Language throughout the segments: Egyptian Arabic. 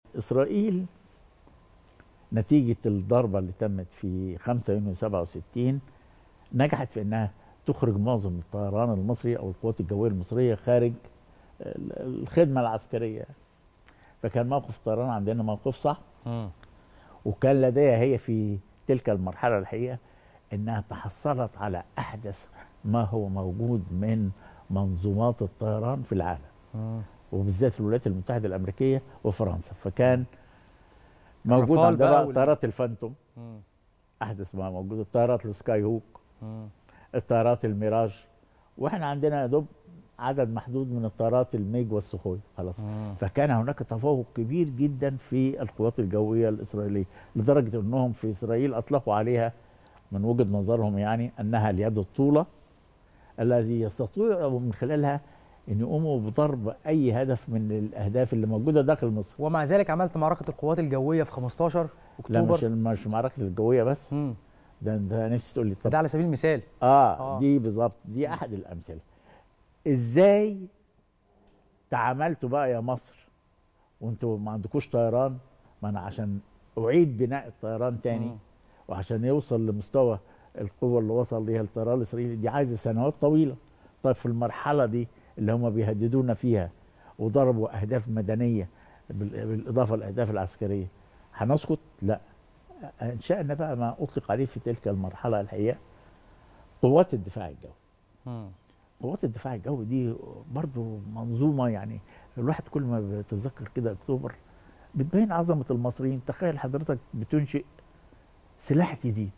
اسرائيل نتيجه الضربه اللي تمت في 5 يونيو 67 نجحت في انها تخرج معظم الطيران المصري او القوات الجويه المصريه خارج الخدمه العسكريه فكان موقف الطيران عندنا موقف صح وكان لديها هي في تلك المرحله الحقيقه انها تحصلت على احدث ما هو موجود من منظومات الطيران في العالم وبالذات الولايات المتحده الامريكيه وفرنسا فكان موجود عندها بقى طيارات الفانتوم احدث ما موجود الطيارات السكاي هوك الطيارات الميراج واحنا عندنا يا دوب عدد محدود من الطيارات الميج والسخوي خلاص مم. فكان هناك تفوق كبير جدا في القوات الجويه الاسرائيليه لدرجه انهم في اسرائيل اطلقوا عليها من وجهه نظرهم يعني انها اليد الطوله الذي يستطيعوا من خلالها ان يقوموا بضرب اي هدف من الاهداف اللي موجوده داخل مصر ومع ذلك عملت معركه القوات الجويه في 15 اكتوبر لا مش مش معركه الجويه بس مم. ده ده نفسي تقول لي ده على سبيل المثال آه, اه دي بالظبط دي احد الامثله ازاي تعاملتوا بقى يا مصر وانتوا ما عندكوش طيران ما انا عشان اعيد بناء الطيران تاني مم. وعشان يوصل لمستوى القوه اللي وصل ليها الطيران الاسرائيلي دي عايزه سنوات طويله طيب في المرحله دي اللي هم بيهددونا فيها وضربوا اهداف مدنيه بالاضافه للاهداف العسكريه هنسكت؟ لا انشانا بقى ما اطلق عليه في تلك المرحله الحقيقه قوات الدفاع الجوي قوات الدفاع الجوي دي برضو منظومه يعني الواحد كل ما بيتذكر كده اكتوبر بتبين عظمه المصريين تخيل حضرتك بتنشئ سلاح جديد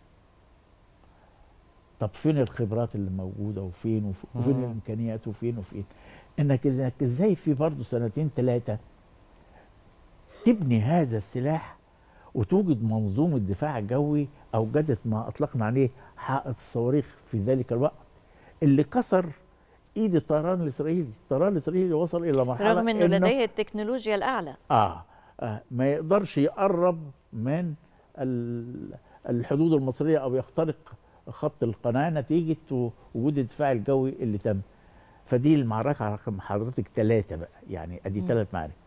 طب فين الخبرات اللي موجوده وفين وفين الامكانيات وفين وفين انك انك ازاي في برضه سنتين ثلاثه تبني هذا السلاح وتوجد منظومه دفاع جوي اوجدت ما اطلقنا عليه حائط الصواريخ في ذلك الوقت اللي كسر ايد الطيران الاسرائيلي، الطيران الاسرائيلي وصل الى مرحله رغم انه لديه التكنولوجيا الاعلى آه, اه ما يقدرش يقرب من الحدود المصريه او يخترق خط القناه نتيجه وجود الدفاع الجوي اللي تم فدي المعركه رقم حضرتك ثلاثه بقى يعني ادي ثلاث معارك